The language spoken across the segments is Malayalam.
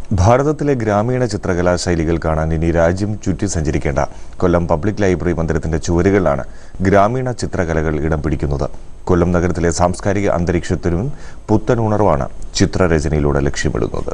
ഭാരതത്തിലെ ഗ്രാമീണ ചിത്രകലാ ശൈലികൾ കാണാൻ ഇനി രാജ്യം ചുറ്റി സഞ്ചരിക്കേണ്ട കൊല്ലം പബ്ലിക് ലൈബ്രറി മന്ദിരത്തിന്റെ ചുവരുകളിലാണ് ഗ്രാമീണ ചിത്രകലകൾ ഇടം പിടിക്കുന്നത് കൊല്ലം നഗരത്തിലെ സാംസ്കാരിക അന്തരീക്ഷത്തിനും പുത്തൻ ഉണർവാണ് ചിത്രരചനയിലൂടെ ലക്ഷ്യമിടുന്നത്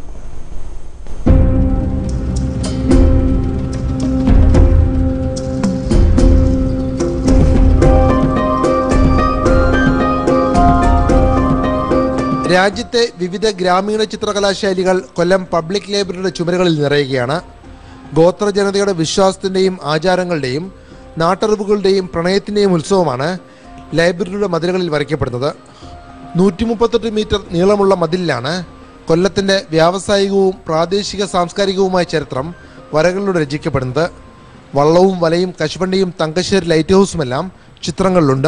രാജ്യത്തെ വിവിധ ഗ്രാമീണ ചിത്രകലാശൈലികൾ കൊല്ലം പബ്ലിക് ലൈബ്രറിയുടെ ചുമരുകളിൽ നിറയുകയാണ് ഗോത്ര ജനതയുടെ വിശ്വാസത്തിന്റെയും ആചാരങ്ങളുടെയും നാട്ടറിവുകളുടെയും പ്രണയത്തിന്റെയും ഉത്സവമാണ് ലൈബ്രറിയുടെ മതിലുകളിൽ വരയ്ക്കപ്പെടുന്നത് നൂറ്റി മുപ്പത്തെട്ട് മീറ്റർ നീളമുള്ള മതിലിലാണ് കൊല്ലത്തിന്റെ വ്യാവസായികവും പ്രാദേശിക സാംസ്കാരികവുമായ ചരിത്രം വരകളിലൂടെ രചിക്കപ്പെടുന്നത് വള്ളവും വലയും കശുവണ്ടിയും തങ്കശ്ശേരി ലൈറ്റ് ഹൗസുമെല്ലാം ചിത്രങ്ങളിലുണ്ട്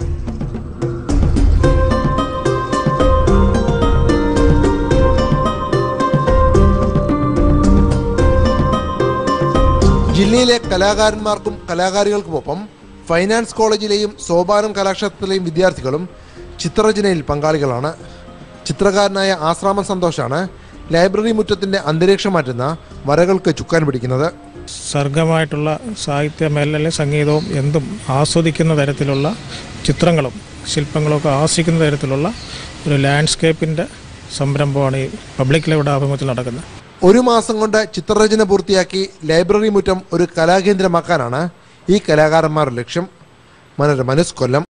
ജില്ലയിലെ കലാകാരന്മാർക്കും കലാകാരികൾക്കുമൊപ്പം ഫൈനാൻസ് കോളേജിലെയും സോപാനം കലാക്ഷേത്രത്തിലെയും വിദ്യാർത്ഥികളും ചിത്രരചനയിൽ പങ്കാളികളാണ് ചിത്രകാരനായ ആശ്രാമൻ സന്തോഷാണ് ലൈബ്രറി മുറ്റത്തിന്റെ അന്തരീക്ഷം മാറ്റുന്ന വരകൾക്ക് ചുക്കാൻ പിടിക്കുന്നത് സർഗമായിട്ടുള്ള സാഹിത്യം അല്ലെങ്കിൽ സംഗീതവും എന്തും ആസ്വദിക്കുന്ന തരത്തിലുള്ള ചിത്രങ്ങളും ശില്പങ്ങളും ഒക്കെ ആസ്വദിക്കുന്ന തരത്തിലുള്ള ഒരു ലാൻഡ്സ്കേപ്പിൻ്റെ സംരംഭമാണ് ഈ പബ്ലിക് ലൈബ്രറി ആഭിമുഖ്യത്തിൽ നടക്കുന്നത് ഒരു മാസം കൊണ്ട് ചിത്രരചന പൂർത്തിയാക്കി ലൈബ്രറി മുറ്റം ഒരു കലാകേന്ദ്രമാക്കാനാണ് ഈ കലാകാരന്മാരുടെ ലക്ഷ്യം മനോരമ ന്യൂസ് കൊല്ലം